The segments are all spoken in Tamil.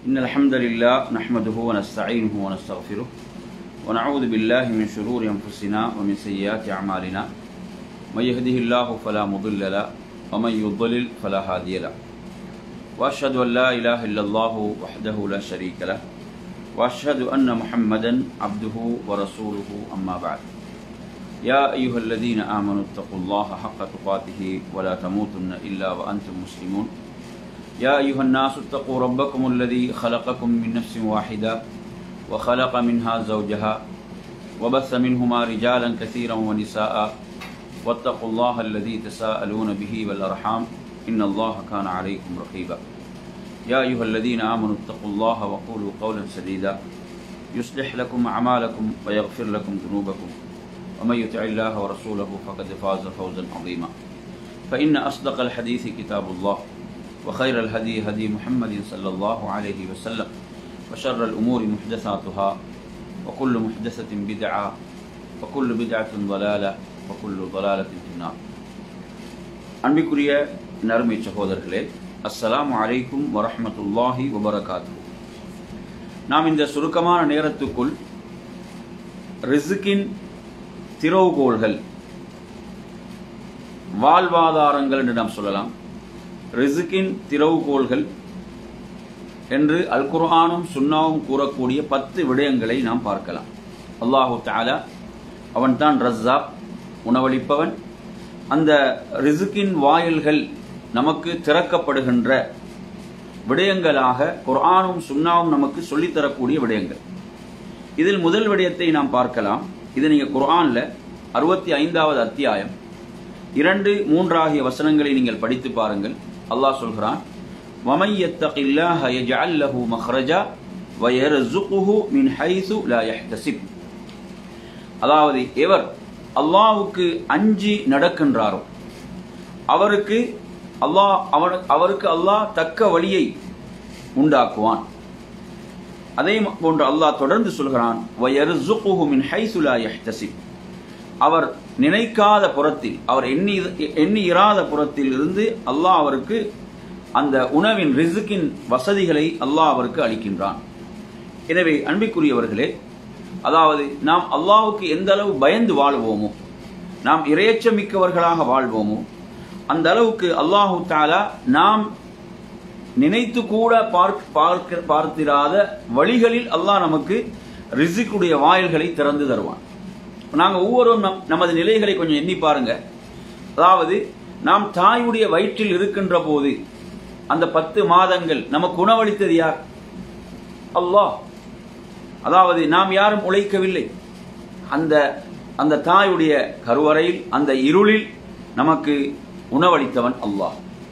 إن الحمد لله نحمده ونستعينه ونستغفره ونعوذ بالله من شرور أنفسنا ومن سيئات أعمالنا من يهده الله فلا مضل له ومن يضلل فلا هادي له وأشهد أن لا إله إلا الله وحده لا شريك له وأشهد أن محمدا عبده ورسوله أما بعد يا أيها الذين آمنوا اتقوا الله حق تقاته ولا تموتن إلا وأنتم مسلمون يا أيها الناس اتقوا ربكم الذي خلقكم من نفس واحدة وخلق منها زوجها وبث منهما رجالا كثيرا ونساء واتقوا الله الذي تساءلون به والأرحام إن الله كان عليكم رقيبا يا أيها الذين آمنوا اتقوا الله وقولوا قولا سديدا يصلح لكم أعمالكم ويغفر لكم ذنوبكم ومن يطع الله ورسوله فقد فاز فوزا عظيما فإن أصدق الحديث كتاب الله وخير الهدي هدي محمد صلى الله عليه وسلم وشر الأمور محدثاتها وكل محدثة بدعة وكل بدعة ضلالة وكل ضلالة في النار அன்பிற்குரிய நறுமை சகோதரர்களே அஸ்ஸலாமு அலைக்கும் வரஹ்மத்துல்லாஹி வபரகாத்து நாம் இந்த சுருக்கமான நேரத்துக்குள் ரிசுக்கின் திறவுகோள்கள் வாழ்வாதாரங்கள் என்று நாம் சொல்லலாம் ரிசுக்கின் திறவுகோள்கள் என்று அல் குர்ஆனும் சுன்னாவும் கூறக்கூடிய பத்து விடயங்களை நாம் பார்க்கலாம் அல்லாஹு தாலா அவன்தான் ரஸ்ஸாப் உணவளிப்பவன் அந்த ரிசுக்கின் வாயில்கள் நமக்கு திறக்கப்படுகின்ற விடயங்களாக குர்ஆனும் சுன்னாவும் நமக்கு சொல்லித்தரக்கூடிய விடயங்கள் இதில் முதல் விடயத்தை நாம் பார்க்கலாம் இது நீங்கள் குர்ஆனில் அறுபத்தி ஐந்தாவது அத்தியாயம் இரண்டு மூன்றாகிய வசனங்களை நீங்கள் படித்து பாருங்கள் அல்லாஹ் சொல்கிறான் وَمَن يَتَّقِ اللَّهَ يَجْعَل لَّهُ مَخْرَجًا وَيَرْزُقْهُ مِنْ حَيْثُ لَا يَحْتَسِبُ அதாவது எவர் அல்லாஹ்வுக்கு அஞ்சி நடக்கின்றாரோ அவருக்கு அல்லாஹ் அவர் அவருக்கு அல்லாஹ் தக்க வழியை உண்டாக்குவான் அதே போன்று அல்லாஹ் தொடர்ந்து சொல்கிறான் وَيَرْزُقُهُ مِنْ حَيْثُ لَا يَحْتَسِبُ அவர் நினைக்காத புறத்தில் அவர் எண்ணி எண்ணி இராத புறத்தில் இருந்து அல்லாஹ் அவருக்கு அந்த உணவின் ரிசுக்கின் வசதிகளை அல்லாஹ் அவருக்கு அளிக்கின்றான் எனவே அன்பிற்குரியவர்களே அதாவது நாம் அல்லாஹுக்கு எந்த அளவு பயந்து வாழ்வோமோ நாம் இரையச்சமிக்கவர்களாக வாழ்வோமோ அந்த அளவுக்கு அல்லாஹு தாலா நாம் நினைத்து கூட பார்க்க பார்க்க பார்த்திராத வழிகளில் அல்லாஹ் நமக்கு ரிசிக்குடைய வாயில்களை திறந்து தருவான் நாங்கள் ஒவ்வொருவரும் நம் நமது நிலைகளை கொஞ்சம் எண்ணி பாருங்க அதாவது நாம் தாயுடைய வயிற்றில் இருக்கின்ற போது அந்த பத்து மாதங்கள் நமக்கு உணவளித்தது யார் அல்லாஹ் அதாவது நாம் யாரும் உழைக்கவில்லை அந்த அந்த தாயுடைய கருவறையில் அந்த இருளில் நமக்கு உணவளித்தவன் அல்லாஹ்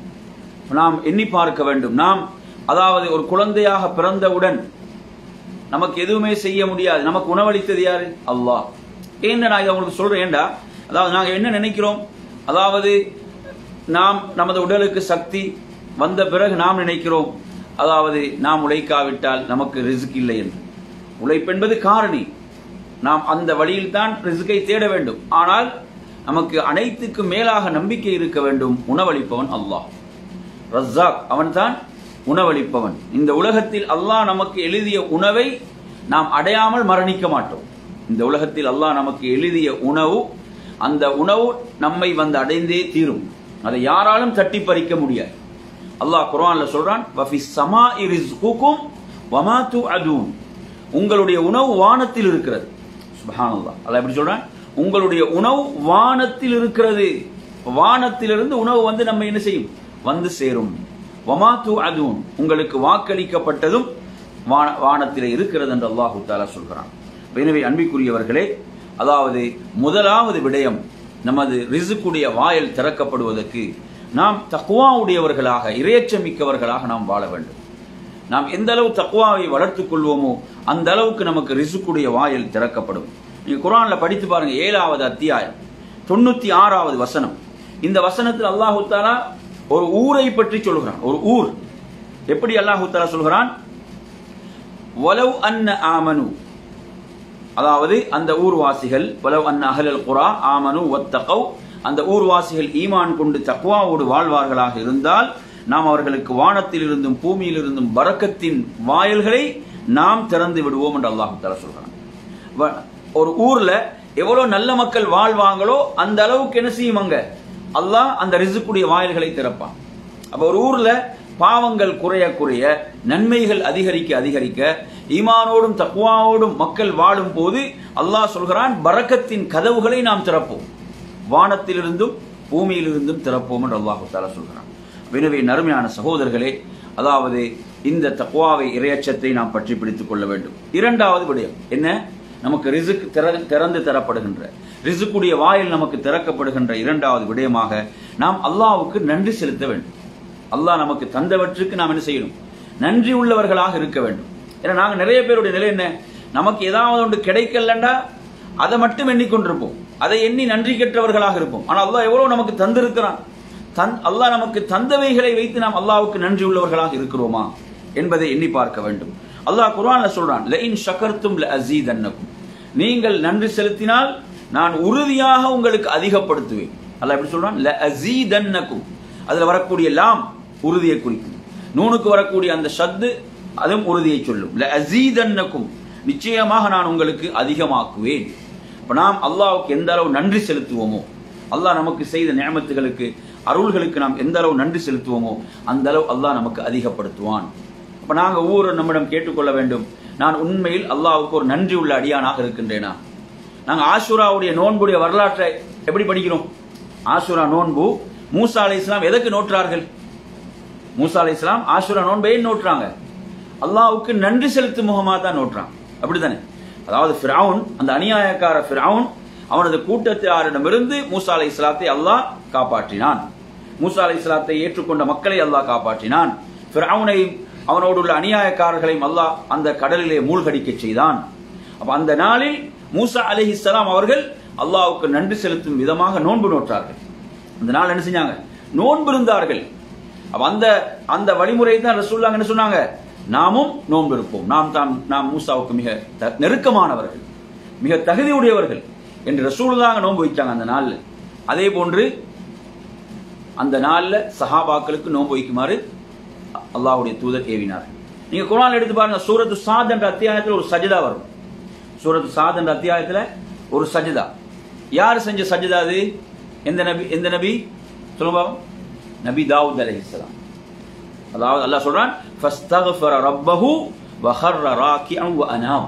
நாம் எண்ணி பார்க்க வேண்டும் நாம் அதாவது ஒரு குழந்தையாக பிறந்தவுடன் நமக்கு எதுவுமே செய்ய முடியாது நமக்கு உணவளித்தது யாரு அல்லாஹ் ஏன்னா நான் இதை உங்களுக்கு சொல்றேன் ஏண்டா அதாவது நாங்கள் என்ன நினைக்கிறோம் அதாவது நாம் நமது உடலுக்கு சக்தி வந்த பிறகு நாம் நினைக்கிறோம் அதாவது நாம் உழைக்காவிட்டால் நமக்கு ரிஸ்க் இல்லை என்று உழைப்பென்பது காரணி நாம் அந்த வழியில் தான் ரிஸ்கை தேட வேண்டும் ஆனால் நமக்கு அனைத்துக்கு மேலாக நம்பிக்கை இருக்க வேண்டும் உணவளிப்பவன் அல்லாஹ் ரஸ்ஸாக் அவன்தான் உணவளிப்பவன் இந்த உலகத்தில் அல்லாஹ் நமக்கு எழுதிய உணவை நாம் அடையாமல் மரணிக்க மாட்டோம் இந்த உலகத்தில் அல்லாஹ் நமக்கு எழுதிய உணவு அந்த உணவு நம்மை வந்து அடைந்தே தீரும் அதை யாராலும் தட்டி பறிக்க முடியாது அல்லாஹ் குரான்ல சொல்றான் வஃபி சமா இரிஸ்குக்கும் வமாத்து அதூன் உங்களுடைய உணவு வானத்தில் இருக்கிறது சுபஹானல்லாஹ் அல்லாஹ் எப்படி சொல்றான் உங்களுடைய உணவு வானத்தில் இருக்கிறது வானத்திலிருந்து உணவு வந்து நம்ம என்ன செய்யும் வந்து சேரும் வமாத்து அதூன் உங்களுக்கு வாக்களிக்கப்பட்டதும் வான வானத்தில் இருக்கிறது என்று அல்லாஹு தாலா சொல்கிறான் எனவே அன்பிற்குரியவர்களே அதாவது முதலாவது விடயம் நமது ரிசுக்குடைய வாயல் திறக்கப்படுவதற்கு நாம் தக்குவாவுடையவர்களாக இறையச்சமிக்கவர்களாக நாம் வாழ வேண்டும் நாம் எந்த அளவு தக்குவாவை வளர்த்துக் கொள்வோமோ அந்த அளவுக்கு நமக்கு ரிசுக்குடைய வாயல் திறக்கப்படும் நீங்க குரான்ல படித்து பாருங்க ஏழாவது அத்தியாயம் தொண்ணூத்தி ஆறாவது வசனம் இந்த வசனத்தில் அல்லாஹு தாலா ஒரு ஊரை பற்றி சொல்கிறான் ஒரு ஊர் எப்படி அல்லாஹு தாலா சொல்கிறான் வலவ் அன்ன ஆமனு அதாவது அந்த ஊர்வாசிகள் வலவ் அன்ன அஹலல் குரா ஆமனு ஒத்தகவ் அந்த ஊர்வாசிகள் ஈமான் கொண்டு தக்வாவோடு வாழ்வார்களாக இருந்தால் நாம் அவர்களுக்கு வானத்தில் இருந்தும் பூமியில் இருந்தும் பரக்கத்தின் வாயில்களை நாம் திறந்து விடுவோம் என்று அல்லாஹு தஆலா சொல்றான் வ- ஒரு ஊர்ல எவ்வளவு நல்ல மக்கள் வாழ்வாங்களோ அந்த அளவுக்கு என்ன செய்யும் அங்க அல்லாஹ் அந்த ரிசுக்குடைய வாயில்களை திறப்பான் அப்ப ஒரு ஊர்ல பாவங்கள் குறைய குறைய நன்மைகள் அதிகரிக்க அதிகரிக்க ஈமானோடும் தக்குவாவோடும் மக்கள் வாழும் போது அல்லாஹ் சொல்கிறான் பரக்கத்தின் கதவுகளை நாம் திறப்போம் வானத்திலிருந்தும் பூமியிலிருந்தும் திறப்போம் என்று அல்லாஹு தாலா சொல்கிறான் எனவே நறுமையான சகோதரர்களே அதாவது இந்த தக்குவாவை இரையச்சத்தை நாம் பற்றி பிடித்துக் கொள்ள வேண்டும் இரண்டாவது விடயம் என்ன நமக்கு ரிசுக் திற- திறந்து தரப்படுகின்ற ரிசுக்குடைய வாயில் நமக்கு திறக்கப்படுகின்ற இரண்டாவது விடயமாக நாம் அல்லாஹ்வுக்கு நன்றி செலுத்த வேண்டும் அல்லாஹ் நமக்கு தந்தவற்றுக்கு நாம் என்ன செய்யணும் நன்றி உள்ளவர்களாக இருக்க வேண்டும் ஏன்னா நாங்க நிறைய பேருடைய நிலை என்ன நமக்கு ஏதாவது ஒன்று கிடைக்கலண்டா அதை மட்டும் எண்ணிக்கொண்டிருப்போம் அதை எண்ணி நன்றி கெட்டவர்களாக இருப்போம் ஆனால் அல்லாஹ் எவ்வளவு நமக்கு தந்திருக்கிறான் தன் அல்லாஹ் நமக்கு தந்தவைகளை வைத்து நாம் அல்லாஹ்வுக்கு நன்றி உள்ளவர்களாக இருக்கிறோமா என்பதை எண்ணி பார்க்க வேண்டும் அல்லாஹ் குர்ஆன்ல சொல்றான் லஇன் ஷகர்த்தும் லஅஸீதன்னக்கும் நீங்கள் நன்றி செலுத்தினால் நான் உறுதியாக உங்களுக்கு அதிகப்படுத்துவேன் அல்லாஹ் எப்படி சொல்றான் லஅஸீதன்னக்கும் அதுல வரக்கூடிய லாம் உறுதியை குறிக்கும் நூனுக்கு வரக்கூடிய அந்த ஷத்து அதுவும் உறுதியை சொல்லும் லஅஸீதன்னக்கும் நிச்சயமாக நான் உங்களுக்கு அதிகமாக்குவேன் அப்ப நாம் அல்லாஹ்வுக்கு எந்த அளவு நன்றி செலுத்துவோமோ அல்லாஹ் நமக்கு செய்த நியமத்துகளுக்கு அருள்களுக்கு நாம் எந்த அளவு நன்றி செலுத்துவோமோ அந்த அளவு அல்லாஹ் நமக்கு அதிகப்படுத்துவான் அப்ப நாங்க ஒவ்வொரு நம்மிடம் கேட்டுக்கொள்ள வேண்டும் நான் உண்மையில் அல்லாஹ்வுக்கு ஒரு நன்றி உள்ள அடியானாக இருக்கின்றேனா நாங்க ஆஷுராவுடைய நோன்புடைய வரலாற்றை எப்படி படிக்கிறோம் ஆஷுரா நோன்பு மூசா அலை இஸ்லாம் எதற்கு நோற்றார்கள் மூசா அலை இஸ்லாம் ஆஷுரா நோன்பை ஏன் நோற்றாங்க அல்லாஹ்வுக்கு நன்றி செலுத்தும் முகமாக தான் நோற்றான் அப்படித்தானே அதாவது ஃபிரவுன் அந்த அநியாயக்கார ஃபிரவுன் அவனது கூட்டத்தாரிடமிருந்து மூசா அலை இஸ்லாத்தை அல்லாஹ் காப்பாற்றினான் மூசா அலை இஸ்லாத்தை ஏற்றுக்கொண்ட மக்களை அல்லாஹ் காப்பாற்றினான் ஃபிரவுனை அவனோடு உள்ள அநியாயக்காரர்களையும் அல்லாஹ் அந்த கடலிலே மூழ்கடிக்க செய்தான் அப்ப அந்த நாளில் மூசா அலைஹிஸ்ஸலாம் அவர்கள் அல்லாஹ்வுக்கு நன்றி செலுத்தும் விதமாக நோன்பு நோற்றார்கள் அந்த நாள் என்ன செஞ்சாங்க நோன்பு இருந்தார்கள் அப்ப அந்த அந்த வழிமுறை தான் ரசூல்லாங்க என்ன சொன்னாங்க நாமும் நோன்பு இருப்போம் நாம் தாம் நாம் மூசாவுக்கு மிக த- நெருக்கமானவர்கள் மிக தகுதியுடையவர்கள் என்று ரசூலுல்லாங்க நோன்பு வைச்சாங்க அந்த நாள்ல அதே போன்று அந்த நாள்ல சஹாபாக்களுக்கு நோன்பு வைக்குமாறு அல்லாஹ்வுடைய தூதர் ஏவினார் நீங்க குர்ஆன் எடுத்து பாருங்க சூரத்து சாத் என்ற அத்தியாயத்தில் ஒரு சஜிதா வரும் சூரத்து சாத் என்ற அத்தியாயத்துல ஒரு சஜிதா யார் செஞ்ச சஜிதா அது எந்த நபி எந்த நபி சொல்லுங்க பாப்போம். நபி தாவூத் அலைஹிஸ்ஸலாம் அதாவது அல்லாஹ் சொல்றான் ஃபஸ்தக்ஃபர ரப்பஹு வஹர்ர ராக்கிஅன் வஅனாம்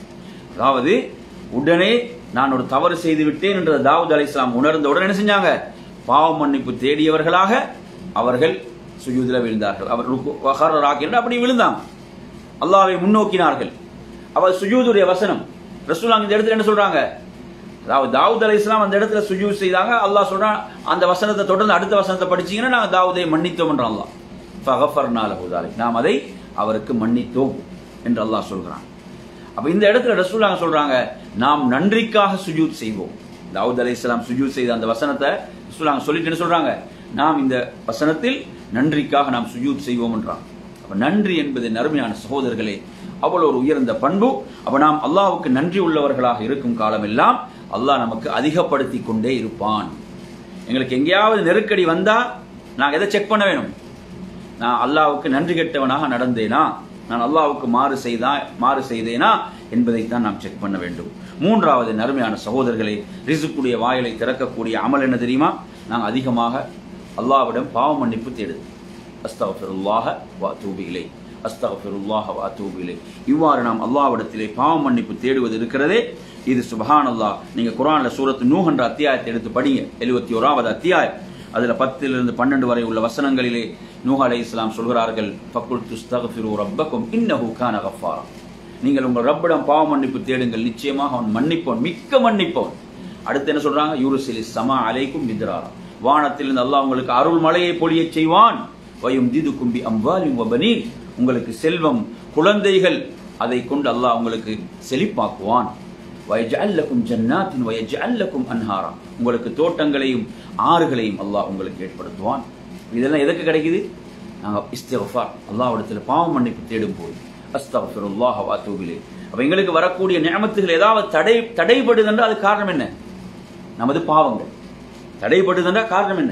அதாவது உடனே நான் ஒரு தவறு செய்து விட்டேன் என்ற தாவூத் அலைஹிஸ்ஸலாம் உணர்ந்த உடனே என்ன செஞ்சாங்க பாவ மன்னிப்பு தேடியவர்களாக அவர்கள் சுஜூதில் விழுந்தார்கள் அவர் ருக்கு- வஹர்ர ராக்கி என்று அப்படி விழுந்தாங்க அல்லாஹ்வை முன்னோக்கினார்கள் அவர் சுஜூதுடைய வசனம் ரசூலுல்லாஹ் இந்த இடத்துல என்ன சொல்றாங்க அதாவது தாவூத் அலை இஸ்லாம் அந்த இடத்துல சுஜூத் செய்தாங்க அல்லாஹ் சொல்றான் அந்த வசனத்தை தொடர்ந்து அடுத்த வசனத்தை படிச்சீங்கன்னா நாங்க தாவூதை மன்னித்தோம் என்ற அல்லாஹ் ஃபகஃபர்னா லஹு தாலிக். நாம் அதை அவருக்கு மன்னித்தோம் என்று அல்லாஹ் சொல்றான் அப்ப இந்த இடத்துல ரசூலுல்லாஹ் சொல்றாங்க நாம் நன்றிக்காக சுஜூத் செய்வோம் தாவூத் அலை இஸ்லாம் சுஜூத் செய்த அந்த வசனத்தை ரசூலுல்லாஹ் சொல்லிட்டு என்ன சொல்றாங்க நாம் இந்த வசனத்தில் நன்றிக்காக நாம் சுஜூத் செய்வோம் என்றான் அப்ப நன்றி என்பது நறுமையான சகோதரர்களே அவ்வளவு ஒரு உயர்ந்த பண்பு அப்ப நாம் அல்லாஹ்வுக்கு நன்றி உள்ளவர்களாக இருக்கும் காலமெல்லாம் அல்லாஹ் நமக்கு அதிகப்படுத்தி கொண்டே இருப்பான் எங்களுக்கு எங்கேயாவது நெருக்கடி வந்தா நாங்க எதை செக் பண்ண வேணும் நான் அல்லாஹ்வுக்கு நன்றி கெட்டவனாக நடந்தேனா நான் அல்லாஹ்வுக்கு மாறு செய்தா மாறு செய்தேனா என்பதைத்தான் நாம் செக் பண்ண வேண்டும் மூன்றாவது நறுமையான சகோதரர்களே ரிசுக்குடைய வாயிலை திறக்கக்கூடிய அமல் என்ன தெரியுமா நாங்கள் அதிகமாக அல்லாஹ்விடம் பாவ மன்னிப்பு தேடுது அஸ்தகஃபிருல்லாஹ வ அத்தூபு இலை அஸ்தகஃபிருல்லாஹ வ அத்தூபு இலை இவ்வாறு நாம் அல்லாஹ்விடத்திலே பாவ மன்னிப்பு தேடுவது இருக்கிறதே இது சுபஹான் அல்லாஹ் நீங்க குர்ஆன்ல சூரத்து நூஹ் என்ற அத்தியாயத்தை எடுத்து படிங்க எழுபத்தி ஓராவது அத்தியாயம் அதுல பத்திலிருந்து பன்னெண்டு வரை உள்ள வசனங்களிலே நூஹ் அலை இஸ்லாம் சொல்கிறார்கள் ஃபக்குல் துஸ்தகஃபிரு ரப்பக்கும் இன்னஹு கான கஃபாரா நீங்கள் உங்கள் ரப்பிடம் பாவ மன்னிப்பு தேடுங்கள் நிச்சயமாக அவன் மன்னிப்பவன் மிக்க மன்னிப்பவன் அடுத்து என்ன சொல்றாங்க யூருசிலி சமா அலைக்கும் மித்ராரா வானத்திலிருந்து அல்லாஹ் உங்களுக்கு அருள் மழையை பொழியச் செய்வான் வயும் திது கும்பி அம்வாலிம் வபனீன் உங்களுக்கு செல்வம் குழந்தைகள் அதை கொண்டு அல்லாஹ் உங்களுக்கு செழிப்பாக்குவான் வயஜல்லக்கும் ஜன்னாத்தின் வயஜல்லக்கும் அன்ஹாரா உங்களுக்கு தோட்டங்களையும் ஆறுகளையும் அல்லாஹ் உங்களுக்கு ஏற்படுத்துவான் இதெல்லாம் எதுக்கு கிடைக்குது நாங்க இஸ்திஃபார் அல்லாஹ்விடத்துல பாவ மன்னிப்பு தேடும் போது அஸ்தக்ஃபிருல்லாஹ் வ அத்தூபு இலைஹ் அப்ப எங்களுக்கு வரக்கூடிய நியமத்துகள் ஏதாவது தடை தடைபடுது என்றால் அது காரணம் என்ன நமது பாவங்கள் தடைபடுது என்றால் காரணம் என்ன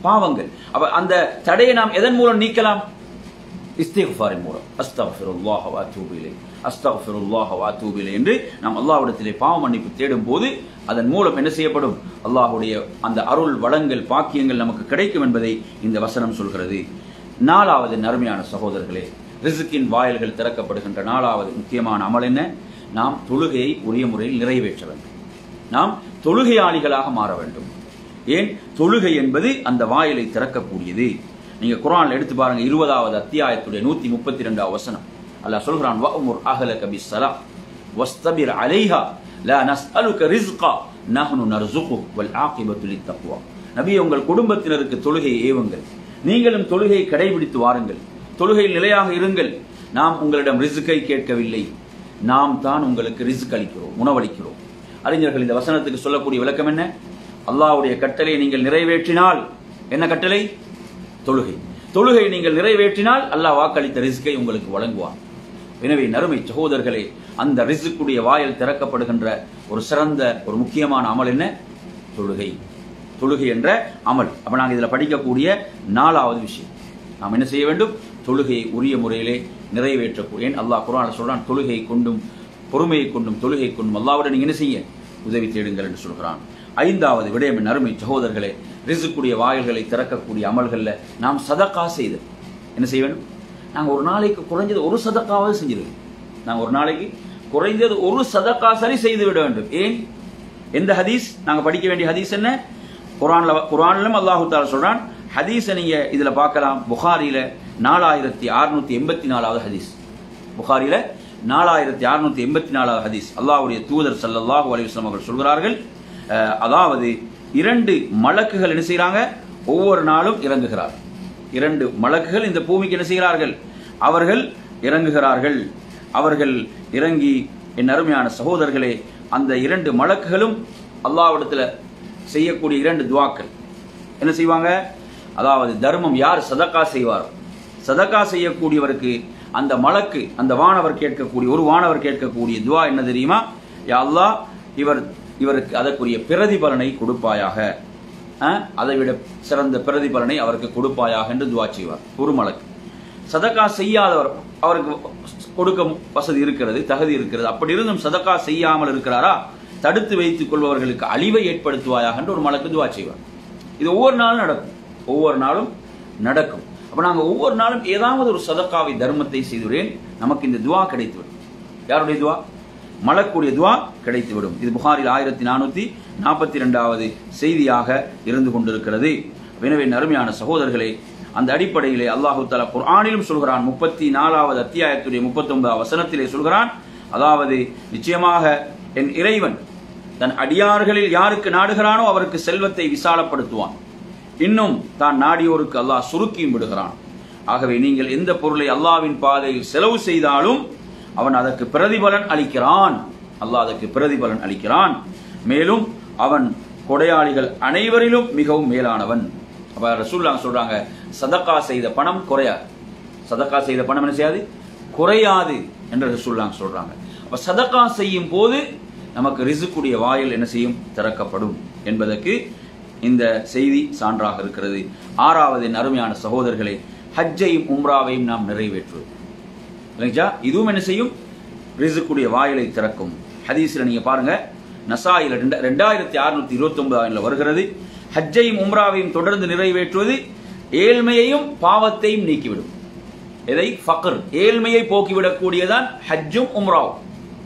பாவங்கள் அப்ப அந்த தடையை நாம் எதன் மூலம் நீக்கலாம் இஸ்திஃபாரின் மூலம் அஸ்தக்ஃபிருல்லாஹ வ அத்தூபு இலைஹ் அஸ்தக்ஃபிருல்லாஹ வ அத்தூபு இலைஹ் என்று நாம் அல்லாஹ்விடத்திலே பாவ மன்னிப்பு தேடும் போது அதன் மூலம் என்ன செய்யப்படும் அல்லாஹ்வுடைய அந்த அருள் வளங்கள் பாக்கியங்கள் நமக்கு கிடைக்கும் என்பதை இந்த வசனம் சொல்கிறது நாலாவது நறுமையான சகோதரர்களே ரிசுக்கின் வாயில்கள் திறக்கப்படுகின்ற நாலாவது முக்கியமான அமல் என்ன நாம் தொழுகையை உரிய முறையில் நிறைவேற்ற வேண்டும் நாம் தொழுகையாளிகளாக மாற வேண்டும் ஏன் தொழுகை என்பது அந்த வாயிலை திறக்கக்கூடியது நீங்க குர்ஆன்ல எடுத்து பாருங்க இருபதாவது அத்தியாயத்துடைய நூத்தி முப்பத்தி ரெண்டாவது வசனம் அல்லாஹ் சொல்கிறான் வஅமுர் அஹ்லக பிஸ்ஸலா வஸ்தபிர் அலைஹா லா நஸ்அலுக ரிஸ்கா நஹ்னு நர்சுகு வல் ஆகிபத்து லித்தக்வா நபி உங்கள் குடும்பத்தினருக்கு தொழுகையை ஏவுங்கள் நீங்களும் தொழுகையை கடைபிடித்து வாருங்கள் தொழுகையில் நிலையாக இருங்கள் நாம் உங்களிடம் ரிஸ்கை கேட்கவில்லை நாம் தான் உங்களுக்கு ரிஸ்க் அளிக்கிறோம் உணவளிக்கிறோம் அறிஞர்கள் இந்த வசனத்துக்கு சொல்லக்கூடிய விளக்கம் என்ன அல்லாஹ்வுடைய கட்டளையை நீங்கள் நிறைவேற்றினால் என்ன கட்டளை தொழுகை தொழுகை நீங்கள் நிறைவேற்றினால் அல்லாஹ் வாக்களித்த ரிஸ்கை உங்களுக்கு வழங்குவான் எனவே நறுமை சகோதரர்களே அந்த ரிஸ்க்குடைய வாயில் திறக்கப்படுகின்ற ஒரு சிறந்த ஒரு முக்கியமான அமல் என்ன தொழுகை தொழுகை என்ற அமல் அப்ப நாங்கள் இதில் படிக்கக்கூடிய நாலாவது விஷயம் நாம் என்ன செய்ய வேண்டும் தொழுகையை உரிய முறையிலே நிறைவேற்றக்கூடிய ஏன் அல்லாஹ் குரான் சொல்றான் தொழுகை கொண்டும் பொறுமையை கொண்டும் தொழுகை கொண்டும் அல்லாவிட நீங்க என்ன செய்ய உதவி தேடுங்கள் என்று சொல்கிறான் ஐந்தாவது விடயம் என் அருமை சகோதரர்களே ரிசுக்குடைய வாயில்களை திறக்கக்கூடிய அமல்கள்ல நாம் சதக்கா செய்து என்ன செய்ய வேண்டும் நாங்க ஒரு நாளைக்கு குறைஞ்சது ஒரு சதக்காவது செஞ்சிருவோம் நாங்க ஒரு நாளைக்கு குறைந்தது ஒரு சதக்கா சரி செய்து விட வேண்டும் ஏன் எந்த ஹதீஸ் நாங்க படிக்க வேண்டிய ஹதீஸ் என்ன குரான்ல குரான்லும் அல்லாஹு தாலா சொல்றான் ஹதீஸை நீங்க இதுல பார்க்கலாம் புகாரில நாலாயிரத்தி அறுநூத்தி எண்பத்தி நாலாவது ஹதீஸ் புகாரில நாலாயிரத்தி அறுநூத்தி எண்பத்தி நாலாவது ஹதீஸ் அல்லாஹ்வுடைய தூதர் ஸல்லல்லாஹு அலைஹி வஸல்லம் அவர்கள் சொல்கிறார்கள் அஹ், அதாவது இரண்டு மலக்குகள் என்ன செய்றாங்க ஒவ்வொரு நாளும் இறங்குகிறார் இரண்டு மலக்குகள் இந்த பூமிக்கு என்ன செய்கிறார்கள் அவர்கள் இறங்குகிறார்கள் அவர்கள் இறங்கி என் அருமையான சகோதரர்களே அந்த இரண்டு மலக்குகளும் அல்லாஹ்விடத்துல செய்யக்கூடிய இரண்டு துவாக்கள் என்ன செய்வாங்க அதாவது தர்மம் யார் சதக்கா செய்வார் சதக்கா செய்யக்கூடியவருக்கு அந்த மலக்கு அந்த வானவர் கேட்கக்கூடிய ஒரு வானவர் கேட்கக்கூடிய துவா என்ன தெரியுமா யா அல்லாஹ் இவர் இவருக்கு அதற்குரிய பிரதிபலனை கொடுப்பாயாக அஹ், அதை விட சிறந்த பிரதிபலனை அவருக்கு கொடுப்பாயாக என்று துவா செய்வார் ஒரு மலக்கு சதக்கா செய்யாதவர் அவருக்கு கொடுக்க வசதி இருக்கிறது தகுதி இருக்கிறது அப்படி இருந்தும் சதக்கா செய்யாமல் இருக்கிறாரா தடுத்து வைத்துக் கொள்பவர்களுக்கு அழிவை ஏற்படுத்துவாயாக என்று ஒரு மலக்கு துவா செய்வார் இது ஒவ்வொரு நாளும் நடக்கும் ஒவ்வொரு நாளும் நடக்கும் அப்ப நாங்க ஒவ்வொரு நாளும் ஏதாவது ஒரு சதக்காவை தர்மத்தை செய்துவிடேன் நமக்கு இந்த துவா கிடைத்துவிடும் யாருடைய துவா மலக்குடைய துவா கிடைத்துவிடும் இது புகாரில் ஆயிரத்தி நானூத்தி நாற்பத்தி ரெண்டாவது செய்தியாக இருந்து கொண்டிருக்கிறது எனவே நறுமையான சகோதரர்களே அந்த அடிப்படையிலே அல்லாஹு தஆலா குர்ஆனிலும் சொல்கிறான் முப்பத்தி நாலாவது அத்தியாயத்துடைய முப்பத்தி ஒன்பதாவது வசனத்திலே சொல்கிறான் அதாவது நிச்சயமாக என் இறைவன் தன் அடியார்களில் யாருக்கு நாடுகிறானோ அவருக்கு செல்வத்தை விசாலப்படுத்துவான் இன்னும் தான் நாடியோருக்கு அல்லாஹ் சுருக்கியும் விடுகிறான் ஆகவே நீங்கள் எந்த பொருளை அல்லாவின் பாதையில் செலவு செய்தாலும் அவன் அதற்கு பிரதிபலன் அளிக்கிறான் அல்லாஹ் அதற்கு பிரதிபலன் அளிக்கிறான் மேலும் அவன் கொடையாளிகள் அனைவரிலும் மிகவும் மேலானவன் அப்ப ரசூல்லா சொல்றாங்க சதக்கா செய்த பணம் குறையாது சதக்கா செய்த பணம் என்ன செய்யாது குறையாது என்று ரசூல்லா சொல்றாங்க அப்ப சதக்கா செய்யும் போது நமக்கு ரிசுக்குடைய வாயில் என்ன செய்யும் திறக்கப்படும் என்பதற்கு இந்த செய்தி சான்றாக இருக்கிறது ஆறாவது என் அருமையான சகோதரர்களே ஹஜ்ஜையும் உம்ராவையும் நாம் நிறைவேற்றுவது இல்லைங்களா இதுவும் என்ன செய்யும் ரிசுக்குடைய வாயிலை திறக்கும் ஹதீஸ்ல நீங்க பாருங்க நசாயில ரெண்ட- ரெண்டாயிரத்தி அறுநூத்தி இருபத்தி ஒன்பதாயிரம் வருகிறது ஹஜ்ஜையும் உம்ராவையும் தொடர்ந்து நிறைவேற்றுவது ஏழ்மையையும் பாவத்தையும் நீக்கிவிடும் எதை ஃபக்ர் ஏழ்மையை போக்கிவிடக்கூடியதான் ஹஜ்ஜும் உம்ராவும்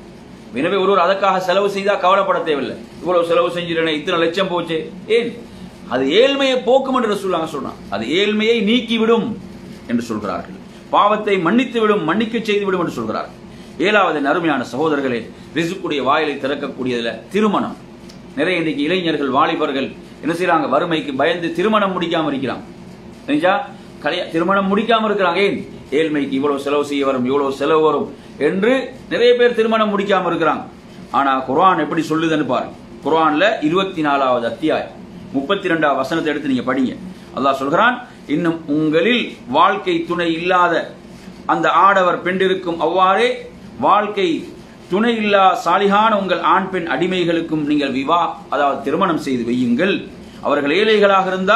எனவே ஒருவர் அதற்காக செலவு செய்தா கவலைப்பட தேவையில்லை இவ்வளவு செலவு செஞ்சிருந்தேன் இத்தனை லட்சம் போச்சு ஏன் அது ஏழ்மையை போக்கும் என்று சொல்லுவாங்க சொல்றான் அது ஏழ்மையை நீக்கிவிடும் என்று சொல்கிறார்கள் பாவத்தை மன்னித்து விடும் மன்னிக்க செய்து விடும் என்று சொல்கிறார்கள் ஏழாவது நறுமையான சகோதரர்களே ரிசுக்குடைய வாயிலை திறக்கக்கூடியதுல திருமணம் நிறைய இன்றைக்கு இளைஞர்கள் வாலிபர்கள் என்ன செய்றாங்க வறுமைக்கு பயந்து திருமணம் முடிக்காம இருக்கிறாங்க தெரிஞ்சா கல்யா திருமணம் முடிக்காம இருக்கிறாங்க ஏன் ஏழ்மைக்கு இவ்வளவு செலவு செய்ய வரும் இவ்வளவு செலவு வரும் என்று நிறைய பேர் திருமணம் முடிக்காம இருக்கிறாங்க ஆனா குர்ஆன் எப்படி சொல்லுதுன்னு பாருங்க குர்ஆன்ல இருபத்தி நாலாவது அத்தியாயம் முப்பத்தி ரெண்டாவது வசனத்தை எடுத்து நீங்க படிங்க அல்லாஹ் சொல்கிறான் இன்னும் உங்களில் வாழ்க்கை துணை இல்லாத அந்த ஆடவர் பெண்டிருக்கும் அவ்வாறே வாழ்க்கை துணை இல்லா சாலிகான உங்கள் ஆண் பெண் அடிமைகளுக்கும் நீங்கள் விவா அதாவது திருமணம் செய்து வையுங்கள் அவர்கள் ஏழைகளாக இருந்தால்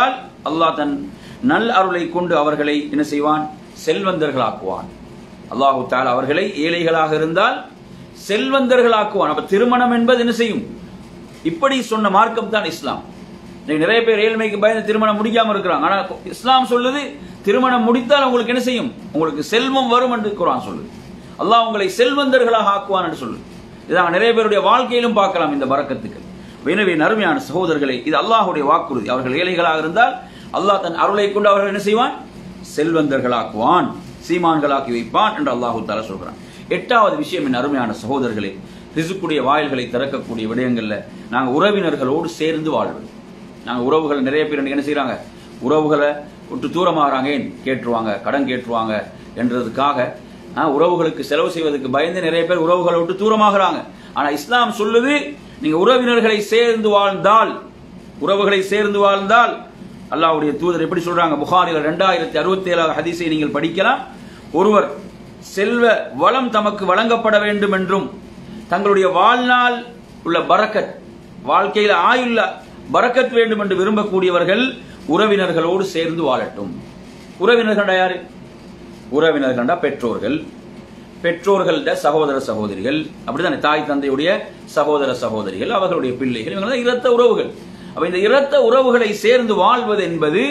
அல்லாஹ் தன் நல் அருளை கொண்டு அவர்களை என்ன செய்வான் செல்வந்தர்களாக்குவான் அல்லாஹு தாலா அவர்களை ஏழைகளாக இருந்தால் செல்வந்தர்களாக்குவான் அப்ப திருமணம் என்பது என்ன செய்யும் இப்படி சொன்ன மார்க்கம் தான் இஸ்லாம் இன்னைக்கு நிறைய பேர் ஏழ்மைக்கு பயந்து திருமணம் முடிக்காம இருக்கிறாங்க ஆனா இஸ்லாம் சொல்லுது திருமணம் முடித்தால் உங்களுக்கு என்ன செய்யும் உங்களுக்கு செல்வம் வரும் என்று குரான் சொல்லுது அல்லாஹ் உங்களை செல்வந்தர்களாக ஆக்குவான் என்று சொல்லுது இதான் நிறைய பேருடைய வாழ்க்கையிலும் பார்க்கலாம் இந்த பறக்கத்துக்கு எனவே நறுமையான சகோதரர்களே இது அல்லாஹுடைய வாக்குறுதி அவர்கள் ஏழைகளாக இருந்தால் அல்லாஹ் தன் அருளை கொண்டு அவர்கள் என்ன செய்வான் செல்வந்தர்களாக்குவான் சீமான்களாக்கி வைப்பான் என்று அல்லாஹு தாலா சொல்கிறான் எட்டாவது விஷயம் என் அருமையான சகோதரர்களே ரிசுக்குடைய வாயில்களை திறக்கக்கூடிய விடயங்கள்ல நாங்க உறவினர்களோடு சேர்ந்து வாழ்வது நாங்க உறவுகள் நிறைய பேர் இன்னைக்கு என்ன செய்றாங்க உறவுகளை விட்டு தூரமாகறாங்க ஏன் கேட்டுருவாங்க கடன் கேட்டுருவாங்க என்றதுக்காக ஆ, உறவுகளுக்கு செலவு செய்வதற்கு பயந்து நிறைய பேர் உறவுகளை விட்டு தூரமாகறாங்க ஆனா இஸ்லாம் சொல்லுது நீங்க உறவினர்களை சேர்ந்து வாழ்ந்தால் உறவுகளை சேர்ந்து வாழ்ந்தால் அல்லாஹ்வுடைய தூதர் எப்படி சொல்றாங்க புகாரில் ரெண்டாயிரத்தி அறுபத்தி ஏழாவது ஹதீஸை நீங்கள் படிக்கலாம் ஒருவர் செல்வ வளம் தமக்கு வழங்கப்பட வேண்டும் என்றும் தங்களுடைய வாழ்நாள் உள்ள பரக்கத் வாழ்க்கையில் ஆயுள்ள பரக்கத் வேண்டும் என்று விரும்பக்கூடியவர்கள் உறவினர்களோடு சேர்ந்து வாழட்டும் உறவினர்கள் யாரு உறவினர்கள்டா பெற்றோர்கள் பெற்றோர்கள்ட சகோதர சகோதரிகள் அப்படிதானே தாய் தந்தையுடைய சகோதர சகோதரிகள் அவர்களுடைய பிள்ளைகள் இவங்க தான் இரத்த உறவுகள் அப்ப இந்த இரத்த உறவுகளை சேர்ந்து வாழ்வது என்பது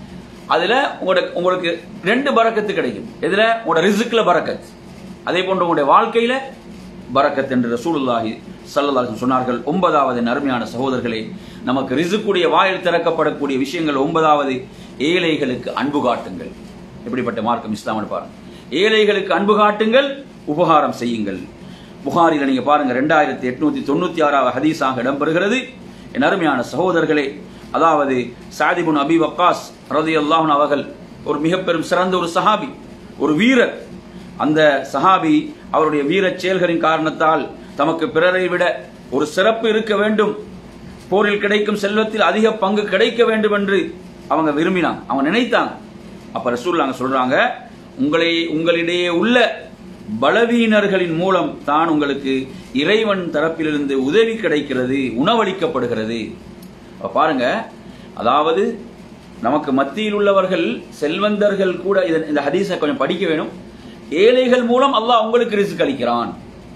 அதுல உங்களோட உங்களுக்கு ரெண்டு பரக்கத்து கிடைக்கும் எதுல உங்களோட ரிசுக்ல பரக்கத் அதே போன்று உங்களுடைய வாழ்க்கையில பரக்கத் என்று ரசூலுல்லாஹி ஸல்லல்லாஹு அலைஹி சொன்னார்கள் ஒன்பதாவது அருமையான சகோதரர்களே நமக்கு ரிசுக்குடைய வாயில் திறக்கப்படக்கூடிய விஷயங்கள் ஒன்பதாவது ஏழைகளுக்கு அன்பு காட்டுங்கள் எப்படிப்பட்ட மார்க்கம் இஸ்லாம் பாருங்க ஏழைகளுக்கு அன்பு காட்டுங்கள் உபகாரம் செய்யுங்கள் புகாரில நீங்க பாருங்க ரெண்டாயிரத்தி எட்நூத்தி தொண்ணூத்தி ஆறாவது ஹதீஸாக இடம்பெறுகிறது என் அருமையான சகோதரர்களே அதாவது சாதிபுன் அபி வக்காஸ் ரதியல்லாஹு அவர்கள் ஒரு மிக பெரும் சிறந்த ஒரு சஹாபி ஒரு வீரர் அந்த சஹாபி அவருடைய வீரச் செயல்களின் காரணத்தால் தமக்கு பிறரை விட ஒரு சிறப்பு இருக்க வேண்டும் போரில் கிடைக்கும் செல்வத்தில் அதிக பங்கு கிடைக்க வேண்டும் என்று அவங்க விரும்பினாங்க அவங்க நினைத்தாங்க அப்ப ரசூல்லாங்க சொல்றாங்க உங்களை உங்களிடையே உள்ள பலவீனர்களின் மூலம் தான் உங்களுக்கு இறைவன் தரப்பிலிருந்து உதவி கிடைக்கிறது உணவளிக்கப்படுகிறது அப்ப பாருங்க அதாவது நமக்கு மத்தியில் உள்ளவர்கள் செல்வந்தர்கள் கூட இதன்- இந்த ஹதீஸை கொஞ்சம் படிக்க வேணும் ஏழைகள் மூலம் அல்லாஹ் உங்களுக்கு ரிஸ்க் அளிக்கிறான்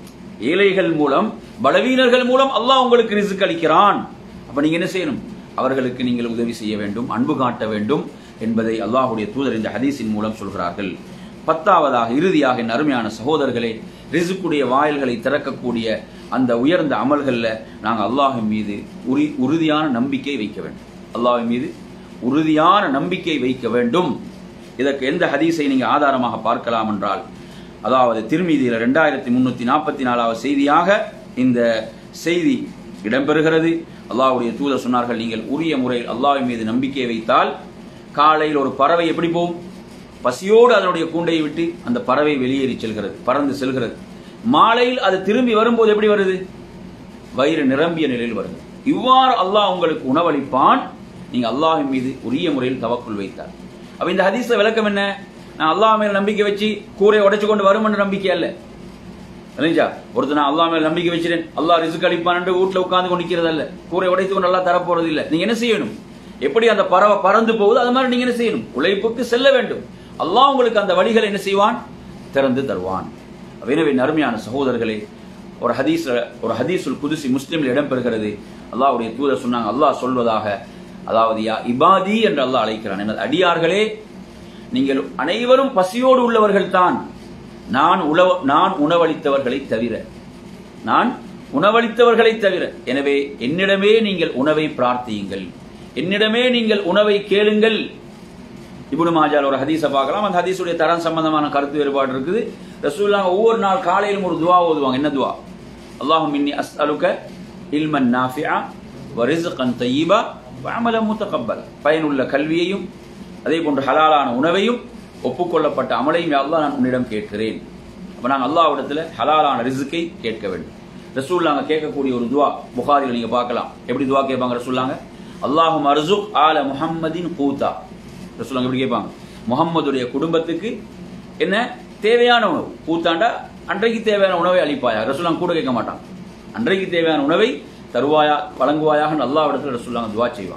ஏழைகள் மூலம் பலவீனர்கள் மூலம் அல்லாஹ் உங்களுக்கு ரிஸ்க் அளிக்கிறான் அப்ப நீங்க என்ன செய்யணும் அவர்களுக்கு நீங்கள் உதவி செய்ய வேண்டும் அன்பு காட்ட வேண்டும் என்பதை அல்லாஹ்வுடைய தூதர் இந்த ஹதீஸின் மூலம் சொல்கிறார்கள் பத்தாவதாக இறுதியாக என் அருமையான சகோதரர்களே ரிசுக்குடைய வாயில்களை திறக்கக்கூடிய அந்த உயர்ந்த அமல்கள்ல நாங்க அல்லாஹின் மீது உரி உறுதியான நம்பிக்கை வைக்க வேண்டும் அல்லாஹின் மீது உறுதியான நம்பிக்கை வைக்க வேண்டும் இதற்கு எந்த ஹதீஸை நீங்க ஆதாரமாக பார்க்கலாம் என்றால் அதாவது திருமீதியில் ரெண்டாயிரத்தி முன்னூத்தி நாற்பத்தி நாலாவது செய்தியாக இந்த செய்தி இடம்பெறுகிறது அல்லாஹ்வுடைய தூதர் சொன்னார்கள் நீங்கள் உரிய முறையில் அல்லாஹ்வின் மீது நம்பிக்கை வைத்தால் காலையில் ஒரு பறவை எப்படி போகும் பசியோடு அதனுடைய கூண்டை விட்டு அந்த பறவை வெளியேறி செல்கிறது பறந்து செல்கிறது மாலையில் அது திரும்பி வரும்போது எப்படி வருது வயிறு நிரம்பிய நிலையில் வருது இவ்வாறு அல்லாஹ் உங்களுக்கு உணவளிப்பான் நீங்க அல்லாஹ்வின் மீது உரிய முறையில் தவக்குள் வைத்தார் அப்ப இந்த ஹதீஸ்ல விளக்கம் என்ன நான் அல்லாஹ் மேல நம்பிக்கை வச்சு கூரை உடைச்சு கொண்டு வரும் என்ற நம்பிக்கை அல்ல இல்லைங்களா ஒருத்தர் நான் அல்லாஹ் மேல நம்பிக்கை வச்சிட்டேன் அல்லாஹ் ரிசுக் அளிப்பான் என்று வீட்டுல உட்கார்ந்து கொண்டிருக்கிறது அல்ல கூரை உடைத்து கொண்டு அல்லாஹ் தரப்போறது இல்ல நீங்க என்ன செய்யணும் எப்படி அந்த பறவை பறந்து போகுது அது மாதிரி நீங்க என்ன செய்யணும் உழைப்புக்கு செல்ல வேண்டும் அல்லாஹ் உங்களுக்கு அந்த வழிகளை என்ன செய்வான் திறந்து தருவான் எனவே அருமையான சகோதரர்களே ஒரு ஹதீஸ் ஒரு ஹதீஸுல் குதுசி முஸ்லிமில் இடம்பெறுகிறது அல்லாஹ்வுடைய தூதர் சொன்னாங்க அல்லாஹ் சொல்வதாக அதாவது யா இபாதி என்று அல்லாஹ் அழைக்கிறான் எனது அடியார்களே நீங்கள் அனைவரும் பசியோடு உள்ளவர்கள் தான் நான் உணவ நான் உணவளித்தவர்களை தவிர நான் உணவளித்தவர்களை தவிர எனவே என்னிடமே நீங்கள் உணவை பிரார்த்தியுங்கள் என்னிடமே நீங்கள் உணவை கேளுங்கள் இப்னு மாஜால் ஒரு ஹதீஸை பார்க்கலாம் அந்த ஹதீஸுடைய தரம் சம்பந்தமான கருத்து வேறுபாடு இருக்குது ரசூலுல்லாஹ் ஒவ்வொரு நாள் காலையிலும் ஒரு துவா ஓதுவாங்க என்ன துவா அல்லாஹும் இன்னி அஸ்அலுக இல்மன் நாஃபிஆ வ ரிஸ்கன் தய்யிபா வ அமலன் முத்தகப்பல் பயனுள்ள கல்வியையும் அதே போன்று ஹலாலான உணவையும் ஒப்புக்கொள்ளப்பட்ட அமலையும் யா அல்லாஹ் நான் உன்னிடம் கேட்கிறேன் அப்ப நாங்கள் அல்லாஹ்விடத்துல ஹலாலான ரிசுக்கை கேட்க வேண்டும் ரசூல்லாங்க கேட்கக்கூடிய ஒரு துவா புகாரில் நீங்க பார்க்கலாம் எப்படி துவா கேட்பாங்க ரசூல்லாங்க அல்லாஹும் அர்சுக் ஆல முஹம்மதின் கூத்தா ரசூலாங்க எப்படி கேட்பாங்க முகம்மதுடைய குடும்பத்துக்கு என்ன தேவையான உணவு கூத்தாண்டா அன்றைக்கு தேவையான உணவை அளிப்பாயா ரசூலாங்க கூட கேட்க மாட்டான் அன்றைக்கு தேவையான உணவை தருவாயா வழங்குவாயாக அல்லாஹ் இடத்துல ரசூலாங்க துவா செய்வாங்க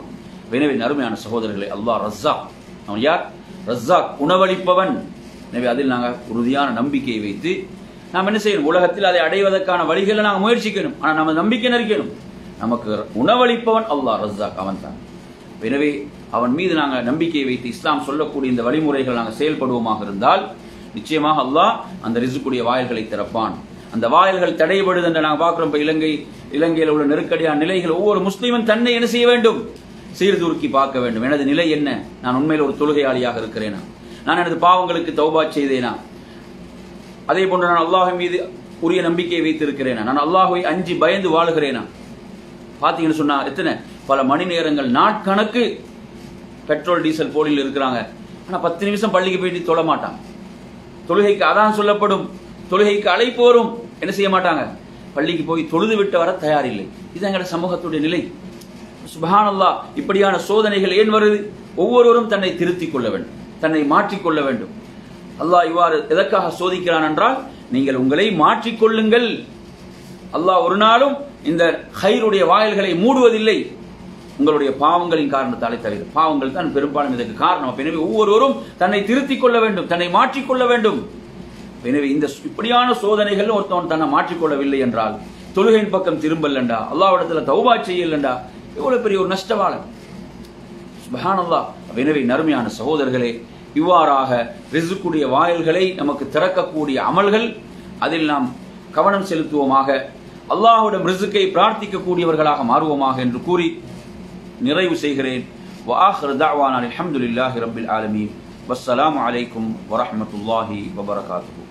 எனவே அருமையான சகோதரர்களே அல்லாஹ் ரஸ்ஸாக் அவன் யார் ரஸ்ஸாக் உணவளிப்பவன் எனவே அதில் நாங்கள் உறுதியான நம்பிக்கையை வைத்து நாம் என்ன செய்யணும் உலகத்தில் அதை அடைவதற்கான வழிகளை நாங்கள் முயற்சிக்கணும் ஆனால் நம்ம நம்பிக்கை நிற்கணும் நமக்கு உணவளிப்பவன் அல்லாஹ் ரஸ்ஸாக் அவன் தான் எனவே அவன் மீது நாங்கள் நம்பிக்கையை வைத்து இஸ்லாம் சொல்லக்கூடிய இந்த வழிமுறைகள் நாங்கள் செயல்படுவோமாக இருந்தால் நிச்சயமாக அல்லாஹ் அந்த ரிசுக்குடைய வாயில்களை திறப்பான் அந்த வாயில்கள் தடைபடுது என்று நாங்கள் பார்க்கிறோம் இப்போ இலங்கை இலங்கையில் உள்ள நெருக்கடியான நிலைகள் ஒவ்வொரு முஸ்லீமும் தன்னை என்ன செய்ய வேண்டும் சீர்தூக்கி பார்க்க வேண்டும் எனது நிலை என்ன நான் உண்மையில் ஒரு தொழுகையாளியாக இருக்கிறேனா நான் எனது பாவங்களுக்கு தௌபா செய்தேனா அதே போன்று நான் அல்லாஹ் மீது உரிய நம்பிக்கையை வைத்திருக்கிறேனா நான் அல்லாஹுவை அஞ்சி பயந்து வாழுகிறேனா பார்த்தீங்கன்னு சொன்னா எத்தனை பல மணி நேரங்கள் நாட்கணக்கு பெட்ரோல் டீசல் போலில் இருக்கிறாங்க ஆனா பத்து நிமிஷம் பள்ளிக்கு போயிட்டு தொழ மாட்டாங்க தொழுகைக்கு அதான் சொல்லப்படும் தொழுகைக்கு அழைப்பு வரும் என்ன செய்ய மாட்டாங்க பள்ளிக்கு போய் தொழுது விட்டு வர தயாரில்லை இது எங்களோட சமூகத்துடைய நிலை சுபஹானல்லா இப்படியான சோதனைகள் ஏன் வருது ஒவ்வொருவரும் தன்னை திருத்திக் கொள்ள வேண்டும் தன்னை மாற்றிக்கொள்ள வேண்டும் அல்லாஹ் இவ்வாறு எதற்காக சோதிக்கிறான் என்றால் நீங்கள் உங்களை மாற்றிக்கொள்ளுங்கள் அல்லாஹ் ஒரு நாளும் இந்த ஹைருடைய வாயில்களை மூடுவதில்லை உங்களுடைய பாவங்களின் காரணத்தாலே தவிர பாவங்கள் தான் பெரும்பாலும் இதற்கு காரணம் அப்ப எனவே ஒவ்வொருவரும் தன்னை திருத்திக் கொள்ள வேண்டும் தன்னை மாற்றிக்கொள்ள வேண்டும் எனவே இந்த இப்படியான சோதனைகள் ஒருத்தவன் தன்னை மாற்றிக்கொள்ளவில்லை என்றால் தொழுகையின் பக்கம் திரும்பலண்டா அல்லாவிடத்துல தௌபா செய்யலண்டா எவ்வளவு பெரிய ஒரு நஷ்டவாளன் சுபஹானல்லா எனவே நறுமையான சகோதரர்களே இவ்வாறாக ரிசுக்குடைய வாயில்களை நமக்கு திறக்கக்கூடிய அமல்கள் அதில் நாம் கவனம் செலுத்துவோமாக அல்லாஹ்விடம் ரிசுக்கை பிரார்த்திக்கக்கூடியவர்களாக மாறுவோமாக என்று கூறி நிறைவு செய்கிறேன் وآخر دعوانا الحمد لله رب العالمين والسلام عليكم ورحمة الله وبركاته